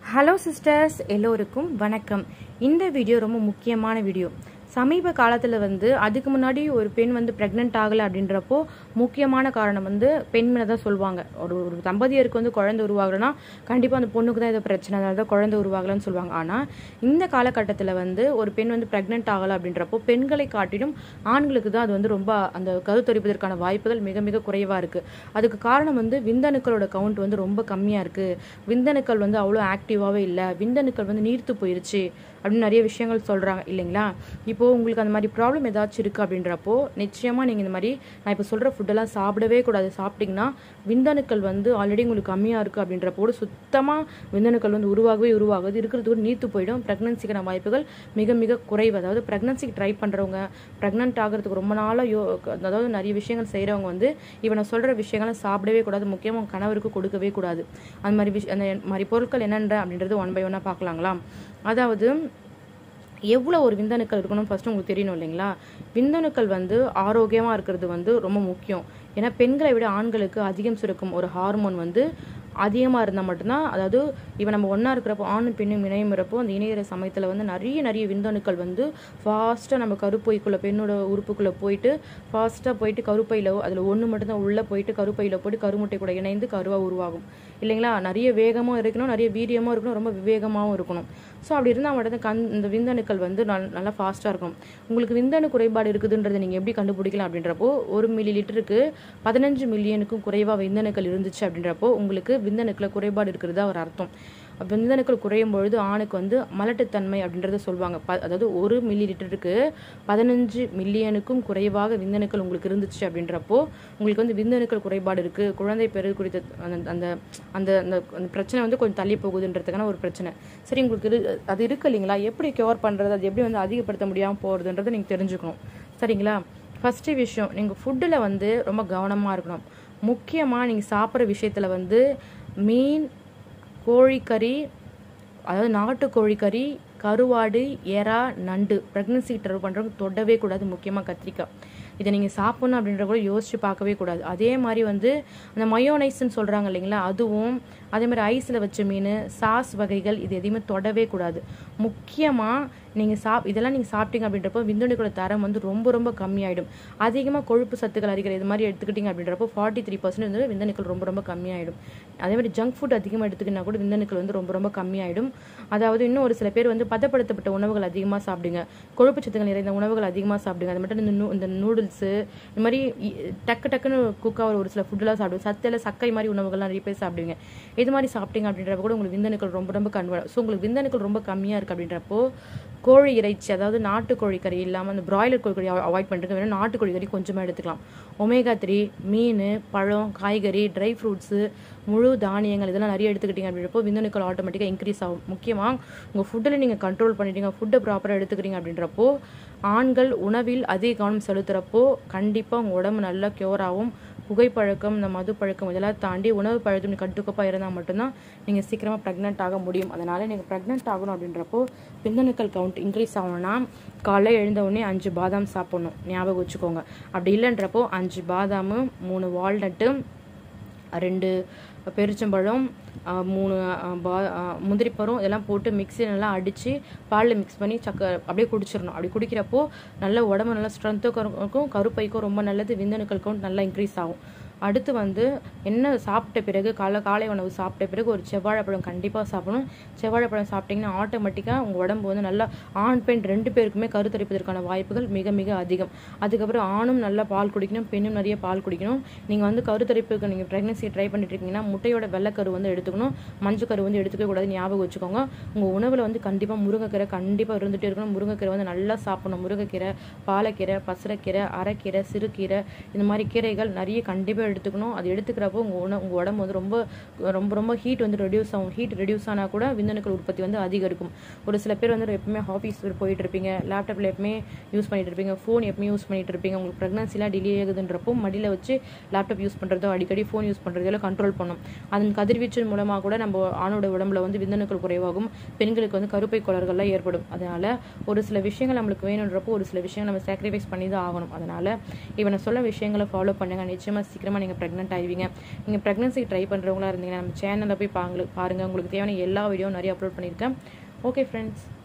hello sisters எல்லோருக்கும் வணக்கம் இந்த வீடியோ ரொம்ப முக்கியமான வீடியோ சமீப காலத்தில் வந்து அதுக்கு முன்னாடி ஒரு பெண் வந்து ப்ரெக்னென்ட் ஆகலை அப்படின்றப்போ முக்கியமான காரணம் வந்து பெண்மனை தான் சொல்லுவாங்க ஒரு ஒரு தம்பதியருக்கு வந்து குழந்தை உருவாகலைன்னா கண்டிப்பாக அந்த பொண்ணுக்கு தான் ஏதோ பிரச்சனை அதனால தான் குழந்தை உருவாகலைன்னு சொல்லுவாங்க ஆனால் இந்த காலகட்டத்தில் வந்து ஒரு பெண் வந்து ப்ரெக்னென்ட் ஆகலை அப்படின்றப்போ பெண்களை காட்டிலும் ஆண்களுக்கு தான் அது வந்து ரொம்ப அந்த கருத்தரிப்பதற்கான வாய்ப்புகள் மிக மிக குறைவாக இருக்குது அதுக்கு காரணம் வந்து விந்தணுக்களோட கவுண்ட் வந்து ரொம்ப கம்மியாக இருக்குது விந்தணுக்கள் வந்து அவ்வளோ ஆக்டிவாகவே இல்லை விந்தணுக்கள் வந்து நீர்த்து போயிருச்சு அப்படின்னு நிறைய விஷயங்கள் சொல்கிறாங்க இல்லைங்களா இப்போது உங்களுக்கு அந்த மாதிரி ப்ராப்ளம் ஏதாச்சும் இருக்குது அப்படின்றப்போ நிச்சயமாக நீங்கள் இந்த மாதிரி நான் இப்போ சொல்கிற ஃபுட்டெல்லாம் சாப்பிடவே கூடாது சாப்பிட்டிங்கன்னா விந்தணுக்கள் வந்து ஆல்ரெடி உங்களுக்கு கம்மியாக இருக்குது அப்படின்றப்போ சுத்தமாக விந்தணுக்கள் வந்து உருவாகவே உருவாகுது இருக்கிறது ஒரு நீர்த்து போயிடும் ப்ரெக்னன்சிக்கான வாய்ப்புகள் மிக மிக குறைவு அதாவது ப்ரெக்னன்சிக்கு ட்ரை பண்ணுறவங்க ப்ரெக்னென்ட் ஆகிறதுக்கு ரொம்ப நாளாக யோ அதாவது நிறைய விஷயங்கள் செய்கிறவங்க வந்து இவனை சொல்கிற விஷயங்களை சாப்பிடவே கூடாது முக்கியமாக உங்கள் கணவருக்கு கொடுக்கவே கூடாது அந்த மாதிரி விஷ் அந்த மாதிரி பொருட்கள் என்னென்ற அப்படின்றது ஒன் பை ஒன்னாக பார்க்கலாங்களா அதாவது எவ்வளோ ஒரு விந்தணுக்கள் இருக்கணும்னு ஃபஸ்ட்டு உங்களுக்கு தெரியணும் இல்லைங்களா விந்தணுக்கள் வந்து ஆரோக்கியமாக இருக்கிறது வந்து ரொம்ப முக்கியம் ஏன்னா பெண்களை விட ஆண்களுக்கு அதிகம் சுரக்கும் ஒரு ஹார்மோன் வந்து அதிகமாக இருந்தால் மட்டும்தான் அதாவது இவன் நம்ம ஒன்றா இருக்கிறப்போ ஆணும் பெண்ணும் இணையுறப்போ அந்த இணையிற சமயத்தில் வந்து நிறைய நிறைய விந்தணுக்கள் வந்து ஃபாஸ்ட்டாக நம்ம கருப்பைக்குள்ளே பெண்ணோட உறுப்புக்குள்ளே போயிட்டு ஃபாஸ்ட்டாக போயிட்டு கருப்பையில் அதில் ஒன்று மட்டும்தான் உள்ளே போயிட்டு கருப்பையில் போயிட்டு கருமுட்டை கூட இணைந்து கருவாக உருவாகும் இல்லைங்களா நிறைய வேகமாக இருக்கணும் நிறைய வீரியமாக இருக்கணும் ரொம்ப விவேகமாகவும் இருக்கணும் ஸோ அப்படி இருந்தால் மட்டும் கண் இந்த விந்தணுக்கள் வந்து நல்லா ஃபாஸ்ட்டாக இருக்கணும் உங்களுக்கு விந்தணு குறைபாடு இருக்குதுன்றதை நீங்கள் எப்படி கண்டுபிடிக்கலாம் அப்படின்றப்போ ஒரு மில்லி லிட்டருக்கு பதினஞ்சு மில்லியனுக்கும் குறைவாக விந்தணுக்கள் இருந்துச்சு அப்படின்றப்போ உங்களுக்கு விந்தணுக்களில் குறைபாடு இருக்கிறதா ஒரு அர்த்தம் விந்தணுக்கள் குறையும் பொழுது ஆணுக்கு வந்து மலட்டுத்தன்மை அப்படின்றத சொல்லுவாங்க ப அதாவது ஒரு மில்லி லிட்டருக்கு பதினஞ்சு மில்லியனுக்கும் குறைவாக விந்தணுக்கள் உங்களுக்கு இருந்துச்சு அப்படின்றப்போ உங்களுக்கு வந்து விந்தணுக்கள் குறைபாடு இருக்குது குழந்தை பெரு குறித்த அந்த அந்த அந்த அந்த பிரச்சனை வந்து கொஞ்சம் தள்ளி போகுதுன்றதுக்கான ஒரு பிரச்சனை சரி உங்களுக்கு இரு அது இருக்கு இல்லைங்களா எப்படி கியூர் பண்ணுறது அது எப்படி வந்து அதிகப்படுத்த முடியாமல் போகிறதுன்றதை நீங்கள் தெரிஞ்சுக்கணும் சரிங்களா ஃபஸ்ட்டு விஷயம் நீங்கள் ஃபுட்டில் வந்து ரொம்ப கவனமாக இருக்கணும் முக்கியமாக நீங்கள் சாப்பிட்ற விஷயத்தில் வந்து மீன் கோழிக்கறி அதாவது நாட்டு கோழிக்கறி கருவாடு எறா நண்டு ப்ரெக்னன்சி ட்ரவ் பண்ணுறவங்க தொடவே கூடாது முக்கியமாக கத்திரிக்காய் இதை நீங்கள் சாப்பிட்ணும் அப்படின்ற கூட யோசிச்சு பார்க்கவே கூடாது அதே மாதிரி வந்து அந்த மயோனைஸ்ன்னு சொல்கிறாங்க இல்லைங்களா அதுவும் அதே மாதிரி ஐஸில் வச்ச மீன் சாஸ் வகைகள் இது எதையுமே தொடவே கூடாது முக்கியமாக நீங்கள் சாப் இதெல்லாம் நீங்கள் சாப்பிட்டீங்க அப்படின்றப்போ விந்தணுக்களோட தரம் வந்து ரொம்ப ரொம்ப கம்மியாயிடும் அதிகமாக கொழுப்பு சத்துக்கள் அறிகிற இது மாதிரி எடுத்துக்கிட்டீங்க அப்படின்றப்போ ஃபார்ட்டி த்ரீ பர்சன்ட் வந்து விந்தணுக்கள் ரொம்ப ரொம்ப கம்மியாயிடும் அதே மாதிரி ஜங்க் ஃபுட் அதிகமாக எடுத்துக்கினா கூட விந்தணுக்கள் வந்து ரொம்ப ரொம்ப கம்மியாயிடும் அதாவது இன்னும் ஒரு சில பேர் வந்து பதப்படுத்தப்பட்ட உணவுகள் அதிகமாக சாப்பிடுங்க கொழுப்பு சத்துக்கள் நிறைந்த உணவுகள் அதிகமாக சாப்பிடுங்க அது மட்டும் இந்த நூ இந்த நூடுல்ஸு இந்த மாதிரி டக்கு டக்குன்னு குக்காக ஒரு சில ஃபுட்டெல்லாம் சாப்பிடுவோம் சத்தில் சக்கை மாதிரி உணவுகள்லாம் நிறைய பேர் சாப்பிடுவீங்க இது மாதிரி சாப்பிட்டீங்க அப்படின்றப்ப கூட உங்களுக்கு விந்தணுக்கள் ரொம்ப ரொம்ப கன்வெர்ட் ஸோ உங்களுக்கு விந்தணுக்கள் ரொம்ப கம்மியாக இருக்குது அப்படின்றப்போ கோழி இறைச்சி அதாவது நாட்டுக்கோழி கறி இல்லாமல் அந்த பிராய்லர் கோழி கறி அவாய்ட் பண்ணிட்டு வேணும் நாட்டுக்கோழி கறி கொஞ்சமாக எடுத்துக்கலாம் ஒமேகா த்ரீ மீன் பழம் காய்கறி ட்ரை ஃப்ரூட்ஸு முழு தானியங்கள் இதெல்லாம் நிறைய எடுத்துக்கிட்டீங்க அப்படின்றப்போ விந்தணுக்கள் ஆட்டோமேட்டிக்காக இன்க்ரீஸ் ஆகும் முக்கியமாக உங்கள் ஃபுட்டில் நீங்கள் கண்ட்ரோல் பண்ணிட்டீங்க ஃபுட்டை ப்ராப்பராக எடுத்துக்கிறீங்க அப்படின்றப்போ ஆண்கள் உணவில் அதிக கவனம் செலுத்துகிறப்போ கண்டிப்பாக உங்கள் உடம்பு நல்லா க்யூர் ஆகும் புகைப்பழக்கம் இந்த மது பழக்கம் இதெல்லாம் தாண்டி உணவு பழக்கம் கட்டுக்கோப்பாக இருந்தால் மட்டும்தான் நீங்கள் சீக்கிரமாக ப்ரெக்னென்ட் ஆக முடியும் அதனால் நீங்கள் ப்ரெக்னென்ட் ஆகணும் அப்படின்றப்போ விந்தணுக்கள் கவுண்ட் இன்க்ரீஸ் ஆகணும்னா காலைல எழுந்த உடனே அஞ்சு பாதாம் சாப்பிட்ணும் ஞாபகம் வச்சுக்கோங்க அப்படி இல்லைன்றப்போ அஞ்சு பாதாமு மூணு வால்நட்டு ரெண்டு பெருச்சம்பழம் மூணு பா முந்திரி பழம் இதெல்லாம் போட்டு மிக்ஸி நல்லா அடித்து பாலில் மிக்ஸ் பண்ணி சக்க அப்படியே குடிச்சிடணும் அப்படி குடிக்கிறப்போ நல்ல உடம்பு நல்லா ஸ்ட்ரென்த்துக்கும் கருப்பைக்கும் ரொம்ப நல்லது விந்தணுக்கள் கவுண்ட் நல்லா இன்க்ரீஸ் ஆகும் அடுத்து வந்து என்ன சாப்பிட்ட பிறகு காலை காலை உணவு சாப்பிட்ட பிறகு ஒரு செவ்வாழைப்பழம் கண்டிப்பாக சாப்பிடணும் செவ்வாழைப்பழம் சாப்பிட்டிங்கன்னா ஆட்டோமேட்டிக்காக உங்கள் உடம்பு வந்து நல்லா ஆண் பெண் ரெண்டு பேருக்குமே கருத்தரிப்பதற்கான வாய்ப்புகள் மிக மிக அதிகம் அதுக்கப்புறம் ஆணும் நல்லா பால் குடிக்கணும் பெண்ணும் நிறைய பால் குடிக்கணும் நீங்கள் வந்து கருத்தரிப்புக்கு நீங்கள் ப்ரெக்னன்சி ட்ரை பண்ணிட்டு இருக்கீங்கன்னா முட்டையோட வெள்ளைக்கரு வந்து எடுத்துக்கணும் மஞ்சள் கரு வந்து எடுத்துக்க கூடாது ஞாபகம் வச்சுக்கோங்க உங்கள் உணவில் வந்து கண்டிப்பாக முருங்கைக்கீரை கண்டிப்பாக இருந்துகிட்டே இருக்கணும் முருங்கைக்கீரை வந்து நல்லா சாப்பிடணும் முருங்கைக்கீரை பாலக்கீரை பசரக்கீரை அரைக்கீரை சிறுகீரை இந்த மாதிரி கீரைகள் நிறைய கண்டிப்பாக எடுத்துக்கணும் அது எடுத்துக்கிறப்போ உங்கள் உணவு உங்கள் உடம்பு வந்து ரொம்ப ரொம்ப ரொம்ப ஹீட் வந்து ரெடியூஸ் ஆகும் ஹீட் ரெடியூஸ் ஆனால் கூட விந்தணுக்கள் உற்பத்தி வந்து அதிகரிக்கும் ஒரு சில பேர் வந்து எப்பவுமே ஆஃபீஸ் போயிட்டு இருப்பீங்க லேப்டாப்பில் எப்பவுமே யூஸ் பண்ணிட்டு இருப்பீங்க ஃபோன் எப்பவுமே யூஸ் பண்ணிட்டு இருப்பீங்க உங்களுக்கு ப்ரெக்னன்சிலாம் டிலே ஆகுதுன்றப்போ மடியில் வச்சு லேப்டாப் யூஸ் பண்ணுறதோ அடிக்கடி ஃபோன் யூஸ் பண்ணுறதோ கண்ட்ரோல் பண்ணும் அதன் கதிர்வீச்சு மூலமாக கூட நம்ம ஆணோட உடம்புல வந்து விந்தணுக்கள் குறைவாகும் பெண்களுக்கு வந்து கருப்பை குளர்கள்லாம் ஏற்படும் அதனால் ஒரு சில விஷயங்கள் நம்மளுக்கு வேணுன்றப்போ ஒரு சில விஷயங்கள் நம்ம சாக்ரிஃபைஸ் பண்ணி தான் ஆகணும் அதனால் இவனை சொல்ல விஷயங்களை ஃபாலோ பண்ணுங்க நிச்சயமாக சீக்கிரமாக நிச்சயமாக நீங்கள் ப்ரெக்னென்ட் ஆயிடுவீங்க நீங்கள் ப்ரெக்னன்சி ட்ரை பண்ணுறவங்களா இருந்தீங்கன்னா நம்ம சேனலில் போய் பாருங்க பாருங்கள் உங்களுக்கு தேவையான எல்லா வீடியோவும் நிறைய அப்லோட் பண்ணியிருக்கேன் ஓகே ஃப்ரெண்ட்ஸ்